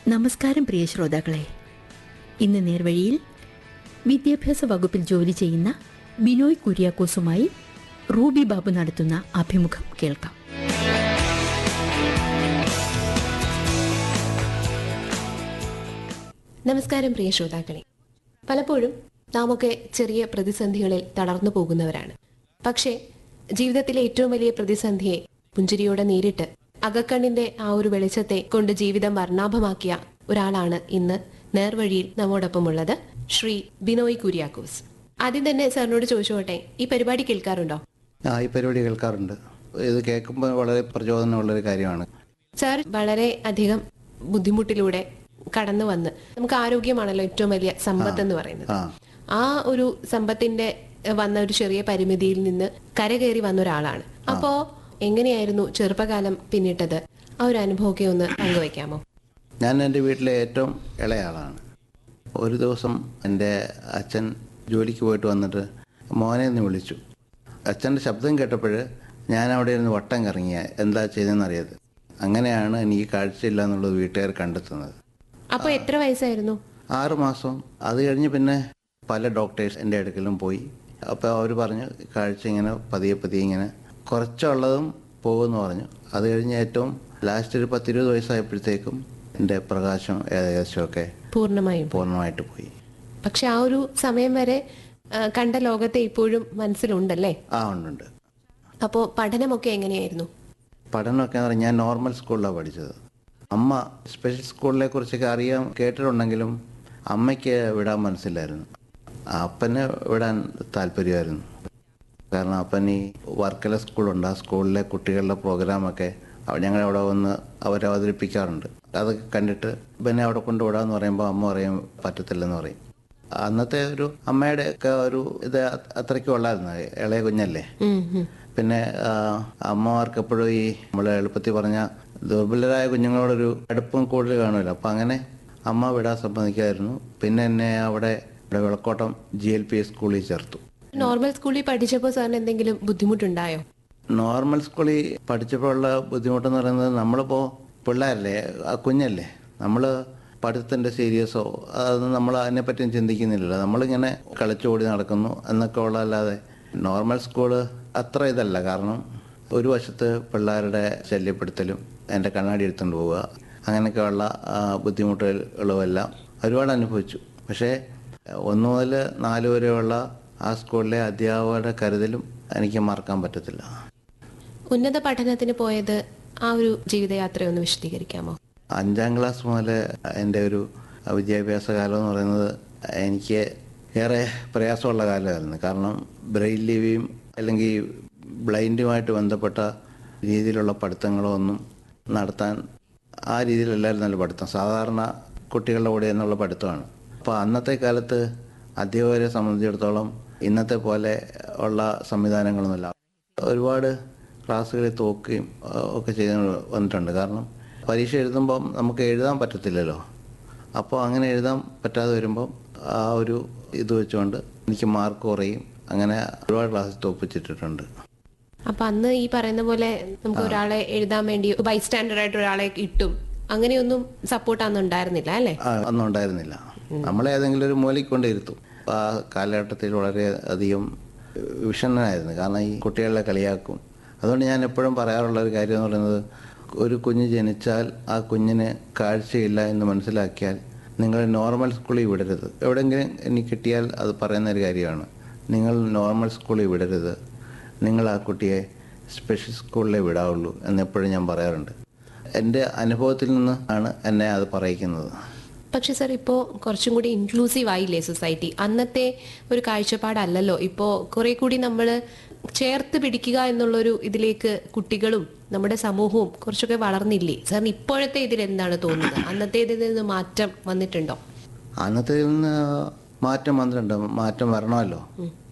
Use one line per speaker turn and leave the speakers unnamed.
നമസ്കാരം പ്രിയ ശ്രോതാക്കളെ ഇന്ന് നേർവഴിയിൽ വിദ്യാഭ്യാസ വകുപ്പിൽ ജോലി ചെയ്യുന്ന ബിനോയ് കുര്യാക്കോസുമായി റൂബി ബാബു നടത്തുന്ന അഭിമുഖം കേൾക്കാം
നമസ്കാരം പ്രിയ ശ്രോതാക്കളെ പലപ്പോഴും നാമൊക്കെ ചെറിയ പ്രതിസന്ധികളിൽ തളർന്നു പോകുന്നവരാണ് പക്ഷേ ജീവിതത്തിലെ ഏറ്റവും വലിയ പ്രതിസന്ധിയെ പുഞ്ചിരിയോടെ നേരിട്ട് അകക്കണ്ണിന്റെ ആ ഒരു വെളിച്ചത്തെ കൊണ്ട് ജീവിതം വർണ്ണാഭമാക്കിയ ഒരാളാണ് ഇന്ന് നേർവഴിയിൽ നമ്മോടൊപ്പമുള്ളത് ശ്രീ ബിനോയ് കുര്യാക്കോസ് ആദ്യം തന്നെ സാറിനോട് ചോദിച്ചോട്ടെ ഈ പരിപാടി കേൾക്കാറുണ്ടോ
ആ ഈ പരിപാടി കേൾക്കാറുണ്ട് ഇത് കേൾക്കുമ്പോൾ വളരെ പ്രചോദനമുള്ളൊരു കാര്യമാണ്
സാർ വളരെ അധികം ബുദ്ധിമുട്ടിലൂടെ കടന്നു വന്ന് നമുക്ക് ആരോഗ്യമാണല്ലോ ഏറ്റവും വലിയ സമ്പത്ത് എന്ന് പറയുന്നത്
ആ
ആ ഒരു സമ്പത്തിന്റെ എഹ്, വന്ന ഒരു ചെറിയ പരിമിതിയിൽ നിന്ന് കരകയറി വന്ന ഒരാളാണ് അപ്പോ എങ്ങനെയായിരുന്നു ചെറുപ്പകാലം പിന്നിട്ടത് ആ ഒരു അനുഭവമൊക്കെ ഒന്ന് പങ്കുവയ്ക്കാമോ
ഞാൻ എൻ്റെ വീട്ടിലെ ഏറ്റവും ഇളയ ആളാണ് ഒരു ദിവസം എൻ്റെ അച്ഛൻ ജോലിക്ക് പോയിട്ട് വന്നിട്ട് മോനെ എന്ന് വിളിച്ചു അച്ഛൻ്റെ ശബ്ദം കേട്ടപ്പോൾ ഞാൻ അവിടെ ഇരുന്ന് വട്ടം കറങ്ങിയ എന്താ ചെയ്തതെന്ന് അറിയാതെ അങ്ങനെയാണ് എനിക്ക് കാഴ്ചയില്ല എന്നുള്ളത് വീട്ടുകാർ കണ്ടെത്തുന്നത്
അപ്പൊ എത്ര വയസ്സായിരുന്നു
ആറ് മാസം അത് കഴിഞ്ഞ് പിന്നെ പല ഡോക്ടേഴ്സ് എൻ്റെ അടുക്കലും പോയി അപ്പോൾ അവർ പറഞ്ഞു കാഴ്ച ഇങ്ങനെ പതിയെ പതിയെ ഇങ്ങനെ കുറച്ചുള്ളതും പോകുമെന്ന് പറഞ്ഞു അത് കഴിഞ്ഞ് ഏറ്റവും ലാസ്റ്റ് ഒരു പത്തിരുപത് വയസ്സായപ്പോഴത്തേക്കും എൻ്റെ പ്രകാശം ഏകദേശമൊക്കെ
പൂർണ്ണമായും
പൂർണ്ണമായിട്ട് പോയി
പക്ഷെ ആ ഒരു സമയം വരെ ആ, കണ്ട ലോകത്തെ ഇപ്പോഴും മനസ്സിലുണ്ടല്ലേ
ആ ഉണ്ടുണ്ട്
അപ്പോ പഠനമൊക്കെ എങ്ങനെയായിരുന്നു
പഠനമൊക്കെ എന്ന് പറഞ്ഞാൽ ഞാൻ നോർമൽ സ്കൂളിലാണ് പഠിച്ചത് അമ്മ സ്പെഷ്യൽ സ്കൂളിനെ കുറിച്ചൊക്കെ അറിയാൻ കേട്ടിട്ടുണ്ടെങ്കിലും അമ്മയ്ക്ക് വിടാൻ മനസ്സിലായിരുന്നു അപ്പന് വിടാൻ താല്പര്യമായിരുന്നു കാരണം അപ്പൻ ഈ വർക്കല സ്കൂളുണ്ട് ആ സ്കൂളിലെ കുട്ടികളുടെ പ്രോഗ്രാമൊക്കെ അവ- ഞങ്ങളവിടെ വന്ന് അവർ അവതരിപ്പിക്കാറുണ്ട് അതൊക്കെ കണ്ടിട്ട് പിന്നെ അവിടെ കൊണ്ടുവിടാന്ന് പറയുമ്പോൾ അമ്മ പറയും പറ്റത്തില്ലെന്ന് പറയും അന്നത്തെ ഒരു അമ്മയുടെ ഒക്കെ ഒരു ഇത് അ- അത്രയ്ക്കും ഉള്ളായിരുന്നു ഇളയ കുഞ്ഞല്ലേ
ഉം, ഉം.
പിന്നെ ആ, അമ്മമാർക്ക് എപ്പോഴും ഈ നമ്മൾ എളുപ്പത്തിൽ പറഞ്ഞ ദുർബലരായ കുഞ്ഞുങ്ങളോടൊരു അടുപ്പം കൂടുതൽ കാണുമല്ലോ അപ്പം അങ്ങനെ അമ്മ വിടാൻ സമ്മതിക്കായിരുന്നു പിന്നെ എന്നെ അവിടെ ഇവിടെ വിളക്കോട്ടം ജി എൽ പി സ്കൂളിൽ ചേർത്തു
നോർമൽ സ്കൂളിൽ പഠിച്ചപ്പോൾ സാറിന് എന്തെങ്കിലും ബുദ്ധിമുട്ടുണ്ടായോ
നോർമൽ സ്കൂളിൽ പഠിച്ചപ്പോഴുള്ള ബുദ്ധിമുട്ടെന്ന് പറയുന്നത് നമ്മളിപ്പോൾ പിള്ളേരല്ലേ ആ കുഞ്ഞല്ലേ നമ്മൾ പഠിത്തത്തിൻ്റെ സീരിയസോ അതൊന്നും നമ്മൾ അതിനെപ്പറ്റിയും ചിന്തിക്കുന്നില്ലല്ലോ നമ്മളിങ്ങനെ കളിച്ചോടി നടക്കുന്നു എന്നൊക്കെ ഉള്ളതല്ലാതെ നോർമൽ സ്കൂള് അത്ര ഇതല്ല കാരണം ഒരു വശത്ത് പിള്ളേരുടെ ശല്യപ്പെടുത്തലും എൻ്റെ കണ്ണാടി എടുത്തുകൊണ്ട് പോവുക അങ്ങനെയൊക്കെയുള്ള ആ, ബുദ്ധിമുട്ടുകളുമെല്ലാം ഒരുപാട് അനുഭവിച്ചു പക്ഷേ ഒന്ന് മുതൽ നാല് വരെയുള്ള ആ സ്കൂളിലെ അധ്യാപകരുടെ കരുതലും എനിക്ക് മറക്കാൻ പറ്റത്തില്ല
ഉന്നത പഠനത്തിന് പോയത് ആ ഒരു ജീവിതയാത്ര ഒന്ന് വിശദീകരിക്കാമോ
അഞ്ചാം ക്ലാസ് മുതൽ എൻ്റെ ഒരു വിദ്യാഭ്യാസ കാലം എന്ന് പറയുന്നത് എനിക്ക് ഏറെ പ്രയാസമുള്ള കാലമായിരുന്നു കാരണം ബ്രെയിൽ ലിവിയും അല്ലെങ്കിൽ ബ്ലൈൻഡുമായിട്ട് ബന്ധപ്പെട്ട രീതിയിലുള്ള പഠിത്തങ്ങളോ ഒന്നും നടത്താൻ ആ രീതിയിലല്ലായിരുന്നല്ലോ പഠിത്തം സാധാരണ കുട്ടികളുടെ കൂടെ എന്നുള്ള പഠിത്തമാണ് അപ്പോൾ അന്നത്തെ കാലത്ത് അധ്യാപകരെ സംബന്ധിച്ചിടത്തോളം ഇന്നത്തെ പോലെ ഉള്ള സംവിധാനങ്ങളൊന്നുമില്ല ഒരുപാട് ക്ലാസ്സുകളിൽ തോക്കുകയും ആ, ഒക്കെ ചെയ്ത് വന്നിട്ടുണ്ട് കാരണം പരീക്ഷ എഴുതുമ്പം നമുക്ക് എഴുതാൻ പറ്റത്തില്ലല്ലോ അപ്പോൾ അങ്ങനെ എഴുതാൻ പറ്റാതെ വരുമ്പം ആ ഒരു ഇത് വെച്ചുകൊണ്ട് എനിക്ക് മാർക്ക് കുറയും അങ്ങനെ ഒരുപാട് ക്ലാസ്സിൽ തോപ്പിച്ചിട്ടിട്ടുണ്ട്
അപ്പൊ അന്ന് ഈ പറയുന്ന പോലെ നമുക്ക് ഒരാളെ എഴുതാൻ വേണ്ടി ബൈസ്റ്റാൻഡർ ആയിട്ട് ഒരാളെ ഇട്ടും അങ്ങനെയൊന്നും സപ്പോർട്ട് അന്ന് ഉണ്ടായിരുന്നില്ല അല്ലേ
ആ, ഒന്നും ഉണ്ടായിരുന്നില്ല നമ്മളെ ഏതെങ്കിലും ഒരു മൂലയ്ക്ക് കൊണ്ട് ഇരുത്തും ആ കാലഘട്ടത്തിൽ വളരെ അധികം വിഷണ്ണനായിരുന്നു കാരണം ഈ കുട്ടികളെ കളിയാക്കും അതുകൊണ്ട് ഞാൻ എപ്പോഴും പറയാറുള്ള ഒരു കാര്യം എന്ന് പറയുന്നത് ഒരു കുഞ്ഞ് ജനിച്ചാൽ ആ കുഞ്ഞിന് കാഴ്ചയില്ല എന്ന് മനസ്സിലാക്കിയാൽ നിങ്ങൾ നോർമൽ സ്കൂളിൽ വിടരുത് എവിടെയെങ്കിലും എനിക്ക് കിട്ടിയാൽ അത് പറയുന്ന ഒരു കാര്യമാണ് നിങ്ങൾ നോർമൽ സ്കൂളിൽ വിടരുത് നിങ്ങൾ ആ കുട്ടിയെ സ്പെഷ്യൽ സ്കൂളിലേ വിടാവുള്ളൂ എന്നെപ്പോഴും ഞാൻ പറയാറുണ്ട് എൻ്റെ അനുഭവത്തിൽ നിന്ന് ആണ് എന്നെ അത് പറയിക്കുന്നത്
പക്ഷെ സർ ഇപ്പോൾ കുറച്ചും കൂടി ഇൻക്ലൂസീവ് ആയില്ലേ സൊസൈറ്റി അന്നത്തെ ഒരു കാഴ്ചപ്പാടല്ലല്ലോ ഇപ്പോൾ കുറെ കൂടി നമ്മൾ ചേർത്ത് പിടിക്കുക എന്നുള്ളൊരു ഇതിലേക്ക് കുട്ടികളും നമ്മുടെ സമൂഹവും കുറച്ചൊക്കെ വളർന്നില്ലേ സാറിന് ഇപ്പോഴത്തെ ഇതിൽ എന്താണ് തോന്നുന്നത് അന്നത്തെ ഇതിൽ നിന്ന് മാറ്റം വന്നിട്ടുണ്ടോ
അന്നത്തെ നിന്ന് മാറ്റം വന്നിട്ടുണ്ട് മാറ്റം വരണമല്ലോ